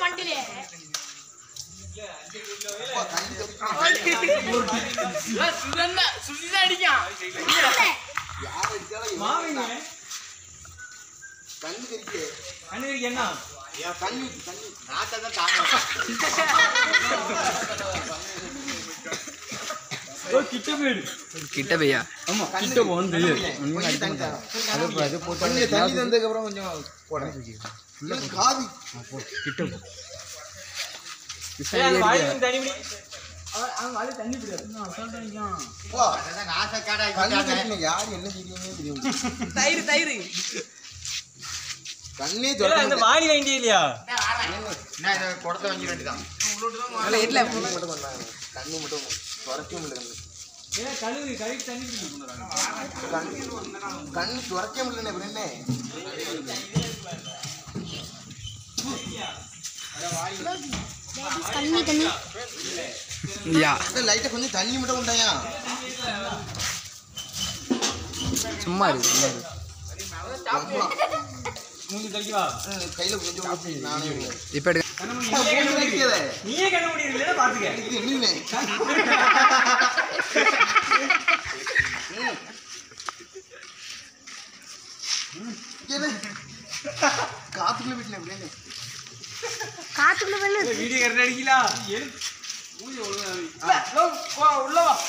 வண்டியிலே சுதந்தா சுதிதான் அடிக்கான் மாவிங்க கண்ணு கறிக்கு அண்ணனுக்கு என்ன கண்ணு கண்ணு நாட்டை தான் தாங்க ஓ கிட்ட போயிடு கிட்ட போயா ஆமா கிட்ட வந்து கொஞ்சம் தண்ணி தரேன். கொஞ்சம் தண்ணி தந்ததுக்கு அப்புறம் கொஞ்சம் போடுறேன் எனக்கு காவி வாயில் தனி பிடி போ அதான் நாசக்காடா கண்ணு இவங்க. கறிக்கு யார் என்ன செய்யணும்னே தெரியும் தயிர் தயிர் கண்ணே இல்ல, அந்த தொடர்ந்து வாளி வேண்டிய இல்லையா என்ன இதை குடத்தை வாங்கி வேண்டியதான் இல்ல மட்டும் பண்ணாங்க கண்ணு மட்டும் துரைக்கும் இல்லை கண்ணு ஏன் கழுவு கழுவி தண்ணி பிடி கண்ணு கண்ணு துரைக்க முடியல அப்புறம் என்ன தண்ணி தண்ணி யா லைட்டா கொஞ்சம் தண்ணி மட்டும் உண்டாயா சும்மா இருக்கு சும்மா இரு. மூஞ்சி தெளிக்கவா கையில கொஞ்சம் ஊத்தி நானே விடுறேன். இப்ப எடுக்க மூணு வைக்காத. நீயே கண்ண முடியல பாத்துக்க இது என்னண்ணே? ம். என்ன? காத்துக்குள்ள வீட்டுல எப்படின்னு காத்துக்குள்ள பண்ணு வீடியோ கரெக்ட் அடிக்கலாம் எழு மூஞ்சி ஒழுங்கா உள்ள வா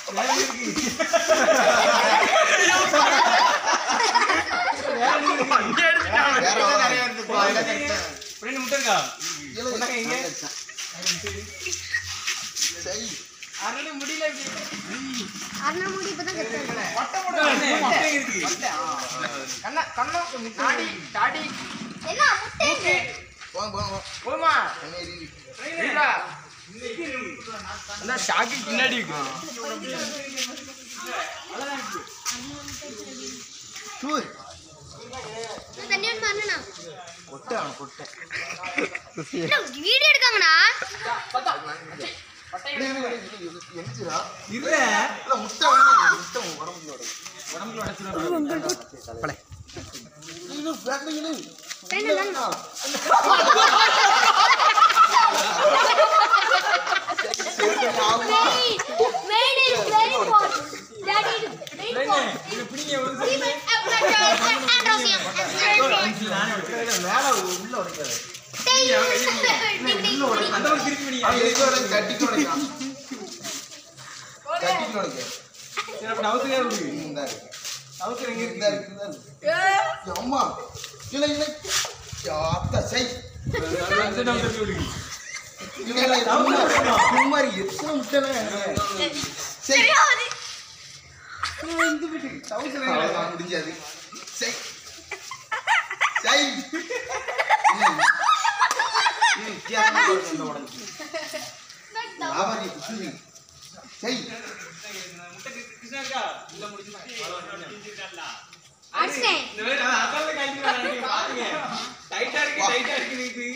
வேற வா. நிறைய இருந்து போ, அதெல்லாம் கரெக்டா. ஃப்ரெண்ட் முட்டை இருக்கா இல்ல, உனக்கு எங்க? சரி. அரணி முடியல அண்ணா முடி இப்பதான் கத்துறாங்க அண்ணே, முட்டை இருக்கு கண்ணா கண்ணா தாடி தாடி என்ன முட்டை போங்க, போங்க, போங்க. போமா தண்ணி எரியுது. அந்த ஷாக்கு பின்னாடி இருக்கு சூர். தண்ணி வந்து அண்ணனா கொட்டை அவனை, கொட்டை. என்ன வீடியோ எடுக்காங்கண்ணா இல்ல, இல்ல, இல்ல, இல்ல, இல்ல, எந்திரிச்சுடா. இல்ல இல்ல, முட்டை வேணாம், முட்டை உன் உடம்புல விடும். உடம்புல உடச்சிடும் பழை இழு, வேண்டாம், இழு. வேண்டாம், வேண்டாம். ஆமா. Made is very hot. Daddy is very hot. இது பிடிங்க ஒரு Even Androsia. Androsia. மேல உள்ள உடைக்காத. அந்த ஒரு திருப்பி பிடிங்க அவன் எதுக்கு உடைக்க? கட்டிக்கு உடைக்கான். கட்டிக்கு உடைக்க. சரி அப்ப நவுத்துக்கே இருக்கு ம், இந்தா இருக்கு. நவுத்துற எங்க இந்தா இருக்கு இருக்கு, இந்தா இருக்கு. அம்மா. இழு, இழு. யாத்தா, சை. அந்த நவுத்துக்கு விடுங்க இழு, இழு, சும்மா இரு. சும்மா இரு. எத்தனை முட்டைலாம் எனக்கு? சை. அவ்வளவுதான், முடிஞ்சது. சை. சை. ம். ம், வித்தியாசமா இருக்கு இந்த உடம்பு. வியாபாரி, குசுமி. சை. கிருஷ்ணா இருக்கா இல்ல முடிச்சு அடிச்சேன். இந்த வேற அதால கழிச்சு வராங்க பாருங்க டைட்டா இருக்கு டைட்டா இருக்கு இது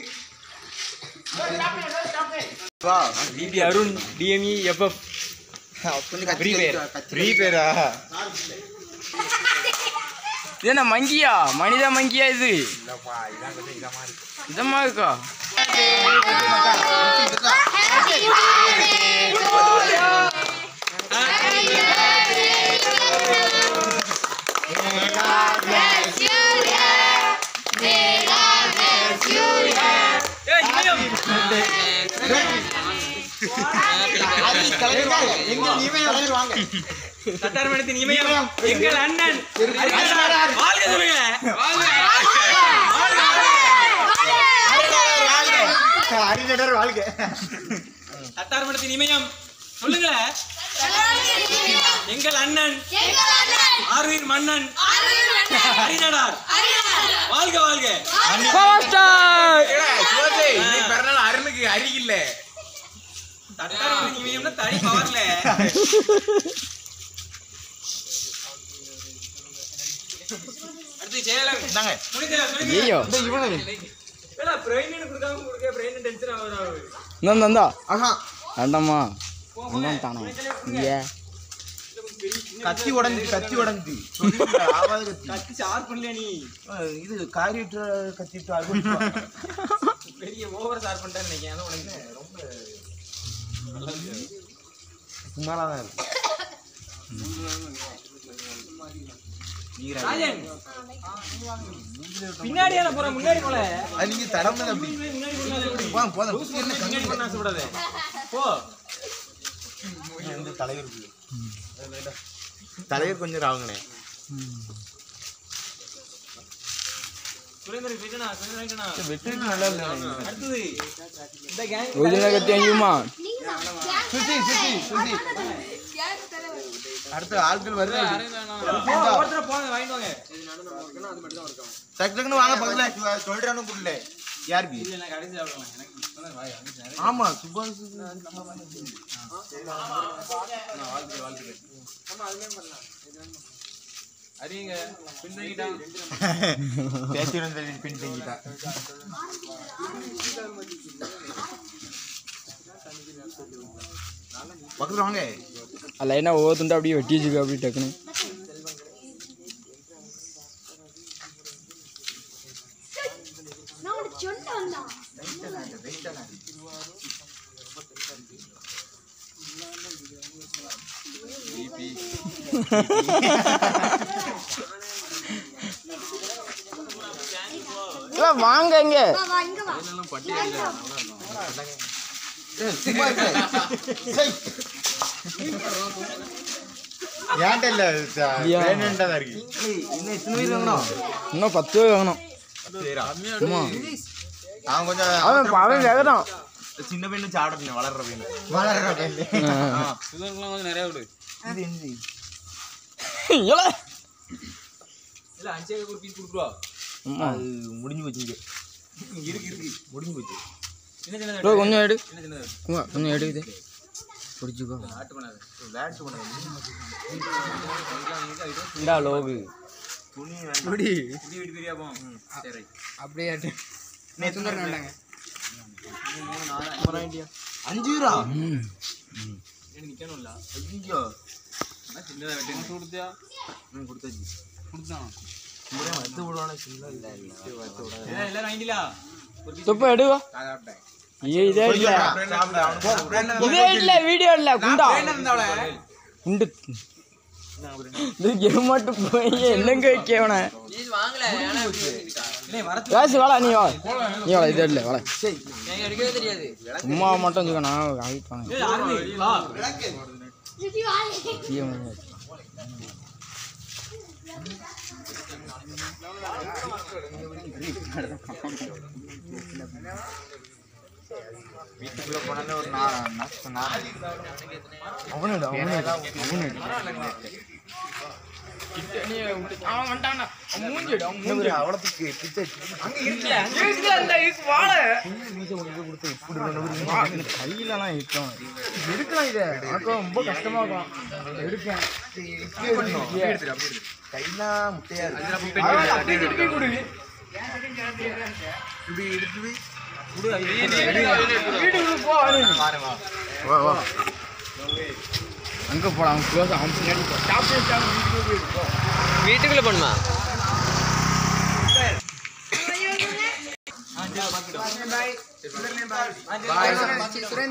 வா. டிபி அருண் டிஎம்இ எஃப்எஃப் கொஞ்சம் கத்தி Free fire. கத்தி- ஃப்ரீ பேரா இது என்ன மங்கியா மனித மங்கியா இது இதமா இருக்கா Happy birthday to you. Happy birthday to you. May God bless you, yeah. May God bless you, yeah. ஏய் இமயம் அது கலைஞர் எங்க நீவே வாங்க தட்டார் மடத்தின் இமயம் எங்கள் அண்ணன் அரிகனார். வாழ்க சொல்லுங்க அரிநடர் வாழ்க தட்டார் மடத்தின் இமயம் சொல்லுங்க எங்கள் அண்ணன் எங்கள் அண்ணன் ஆர்வீர் மன்னன் ஹரிநடார் வாழ்க வாழ்க பிறநாள் அருணுக்கு அருகில்ல தட்டார் மடத்தின் இமயம்னா தனி பவர்ல அடுத்து ஜெயலலிதா தாங்க முடிஞ்சா சொல்லுங்க ஐயோ ஏடா பிரெயின் கொடுக்காம கொடுக்க பிரெயின் டென்ஷன் ஆகுது இந்தா இந்தா ஆஹா வேண்டாமா அண்ணன் தானே ஏ கத்தி உடைஞ்சு கத்தி உடைஞ்சு ஆவாது கத்தி கத்தி ஷார்ப் பண்ணலையா நீ இது காரியற்ற கத்திட்டு அது பெரிய ஓவர் ஷார் பண்ணிட்டேன்னு நினைக்கிறேன் அதான் உனக்கு ரொம்ப சும்மாலாம் தான் இருக்கு ராஜன் பின்னாடியான போற முன்னாடி போல அது நீங்க தடம் அப்படி முன்னாடி போனாலே போதும் போதும் லூசு பண்ணி பின்னாடி பண்ண ஆசைப்படாத போ இந்த தலைவர் தலைவர் கொஞ்சம் ராவுங்கண்ணே சுரேந்தர் ரைட்டனா சுரேந்தர் ரைட்டனா வெற்றி நல்லா இல்லை அடுத்தது இந்த கேங் ரோஜனா கத்தி அஞ்சுமா நீங்க தான். சுசி சுசி சுசி யார் தலைவர்? அடுத்த ஆட்கள் வருது ஒருத்தர போங்க வாங்கிட்டு வாங்க டக்கு டக்குன்னு வாங்க பக்கத்துல சொல்றானு புரியல யார் பி இல்ல நான் கடைசி சாப்பிடலாம் எனக்கு இப்பதான் வாய் வந்துச்சு ஆமா சுபாஷ் அறியுங்க பின்தங்கிட்டான் பேச்சுடன் பின் தங்கிட்டான் பக்கத்துல வாங்க லைனாக ஒவ்வொருத்துண்டா அப்படியே வெட்டி வச்சுக்க அப்படி டக்குன்னு நான் உனக்கு சொல்லிட்டு வந்தான். இல்ல, வாங்க இங்க வா, வா, இங்க வா. சும்மா இருக்கு சை. ஏன்ட்ட இல்ல ஏன்? வேணும்டா தான் இருக்கு இன்னும் எத்தனை பேர் வாங்கணும் இன்னும் பத்து பேர் வாங்கணும் ஆமா அவன் கொஞ்சம் அவன் அவன் வேகதான் சின்ன பையனு சாப்பிடணும் வளர்ற பையன் வளர்ற பையன் சுதர்லாம் கொஞ்சம் நிறைய விடு இது என்ன இல்ல இல்ல அஞ்சே ஒரு பீஸ் கொடுத்துருவா ஆமா அது முடிஞ்சு போச்சு இங்க இருக்கு இருக்கு முடிஞ்சு போச்சு சின்ன சின்னதா bro, கொஞ்சம் எடு சின்ன சின்னதா குமா, கொஞ்சம் எடுக்குது பிடிச்சிக்கோ ஆட்டு பண்ணாது விளையாட்டு பண்ண இந்தா லோகு துணி இப்படி இப்படி விட்டு பெரியா போம் சரி அப்படியே சுந்தரம் வேண்டாங்க அஞ்சு ரூபா எனக்கு நிக்கணும்ல ஐயோ ஆனா சின்னதா வெட்டி கொடுத்தியா நான் கொடுத்தாச்சு கொடுத்தான் முறை வந்து விடுவானே சின்ன இல்ல இல்ல ஏய் எல்லாரும் வாங்கிட்டீங்களா ஒரு piece துப்ப எடுவா ஏ இதே இல்ல இதே இல்ல வீடியோ இல்ல குண்டா குண்டு இது கேம் மட்டும் போய் என்னங்க கேவன டேய் வரது ராசி வாடா நீ வா நீ வாடா இது இல்ல வாடா எனக்கு எடுக்கவே தெரியாது சும்மா மட்டும் சொல்லுங்க நான் ஆகிட்டு வாங்க ஏய் யாருமே வா சுத்தி வா. பிஎம் வீட்டுக்குள்ள போனாலே ஒரு நா- நா- நா- அவனோட அவனோட அவனோட அவன் வந்துட்டானா அவன் மூஞ்சிடு அவன் இன்னும் ஒரு அவலத்துக்கு பிச்சை கையிலலாம் இருக்கும் எடுக்கலாம் இதை எனக்கு ரொம்ப கஷ்டமா இருக்கும் எடுக்கேன் கையெல்லாம் முட்டையா இருக்கு இப்படி எடுத்து போய் வீட்டுக்குள்ள போ வா வா அங்க போலாம் அவன் க்ளோஸ் அவன் பின்னாடி போ சாப்பிட்டு வீட்டுக்குள்ள பண்ணுமா ஆ சரி பாத்துட்டு